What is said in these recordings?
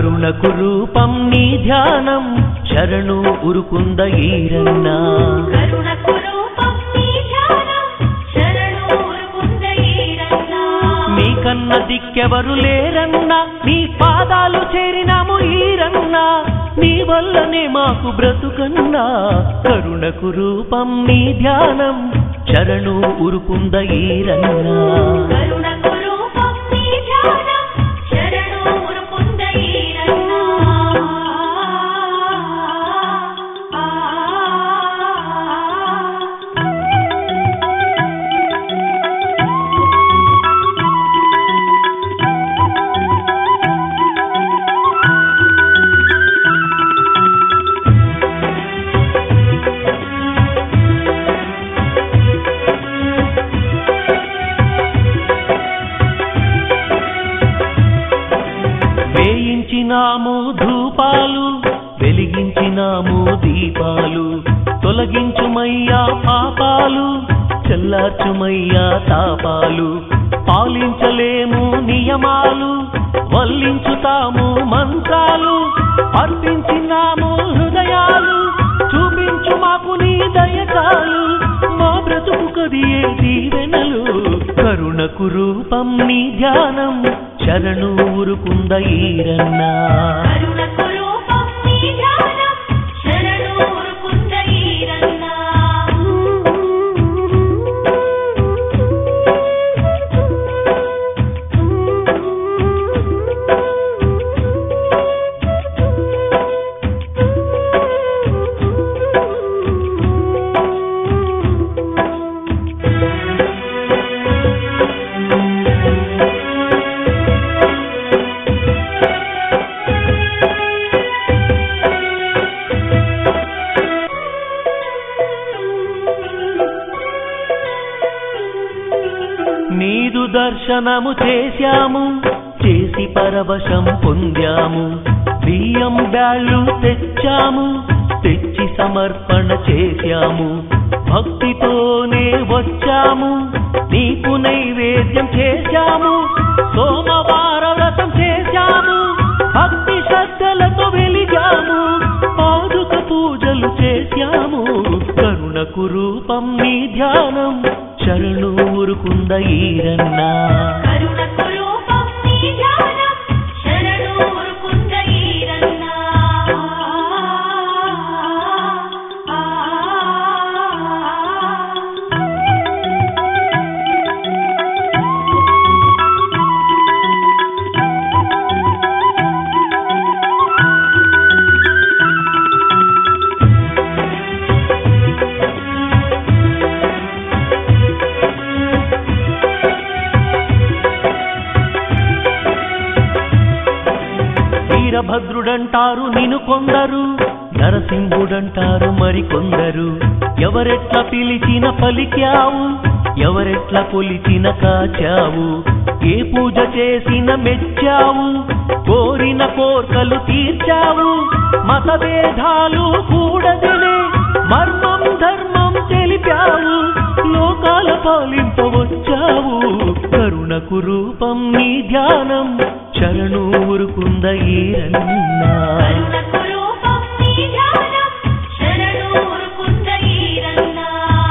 కరుణకు రూపం నీ ధ్యానం శరణు ఉరుకుంద ఈరన్నా కరుణకు రూపం నీ ధ్యానం శరణు ఉరుకుంద ఈరన్నా నీ కన్న దిక్కెవరు లేరన్నా నీ పాదాలు చేరినాము ఈరన్నా నీ వల్లనే మాకు బ్రతుకన్నా కరుణకు రూపం నీ ధ్యానం శరణు ఉరుకుంద ఈరన్నా కరుణకు రూపం నీ ధ్యానం శరణు ఉరుకుంద ఈరన్నా వేయించినాము ధూపాలు వెలిగించినాము దీపాలు తొలగించుమయ్యా పాపాలు చెల్లార్చుమయ్యా తాపాలు పాలించలేము నియమాలు వల్లించుతాము మంత్రాలు అర్పించినాము హృదయాలు చూపించు మాకు నీ దయచాలు మా బ్రతుకు కదియే దీవెనలు కరుణకు రూపం నీ ధ్యానం శరణు ఊరుకుంద ఈరన్నా కరుణకు రూపం నీ ధ్యానం శరణు ఉరుకుంద ఈరన్నా నీదు దర్శనము చేశాము చేసి పరవశం పొందాము బియ్యం బ్యాళ్ళు తెచ్చాము తెచ్చి సమర్పణ చేశాము భక్తితోనే వచ్చాము నీకు నైవేద్యం చేశాము సోమవార వ్రతం చేశాము భక్తి శ్రద్ధలతో వెలిగాము పాదుక పూజలు చేశాము కరుణకు రూపం నీ ధ్యానం శరణు ఊరుకుంద ఈరన్నా కరుణకు రూపం నీ ధ్యానం శరణు ఉరుకుంద ఈరన్నా వీరభద్రుడంటారు నిను కొందరు నరసింహుడంటారు మరికొందరు ఎవరెట్ల పిలిచిన పలికావు ఎవరెట్ల కొలిచిన కాచావు ఏ పూజ చేసిన మెచ్చావు కోరిన కోర్కలు తీర్చావు మతభేదాలు కూడదనే మర్మం ధర్మం తెలిపావు లోకాల పాలింపవచ్చావు కరుణకు రూపం నీ ధ్యానం శరణు ఊరుకుంద ఈరన్నా కరుణకు రూపం నీ ధ్యానం శరణు ఉరుకుంద ఈరన్నా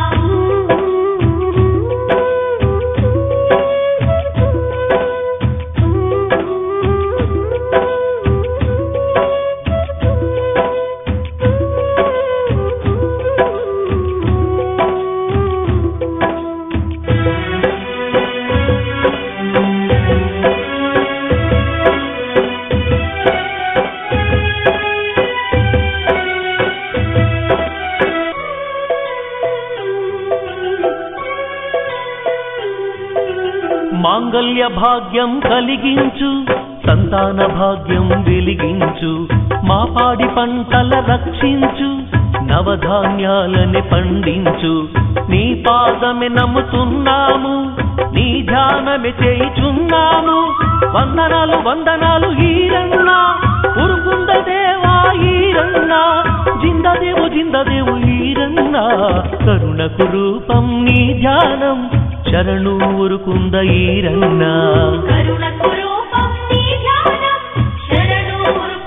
మాంగళ్య భాగ్యం కలిగించు సంతాన భాగ్యం వెలిగించు మా పాడి పంటల రక్షించు నవధాన్యాలని పండించు నీ పాదమే నమ్ముతున్నాము నీ ధ్యానమే చేయుచున్నాము వందనాలు వందనాలు ఈరన్నా ఉరుకుంద దేవా ఈరన్నా జిందదేవు జిందదేవు ఈరన్నా కరుణకు రూపం నీ ధ్యానం శరణు ఊరుకుంద ఈరన్నా కరుణకు రూపం నీ ధ్యానం శరణు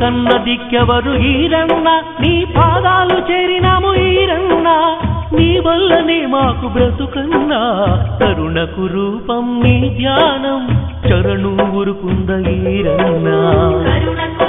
కన్న దిక్కెవరు ఈరన్న నీ పాదాలు చేరినాము ఈరన్న నీ వల్లనే మాకు బ్రతుకన్నా కరుణకు రూపం నీ ధ్యానం చరణు ఊరుకుంద ఈరన్నా కరుణకు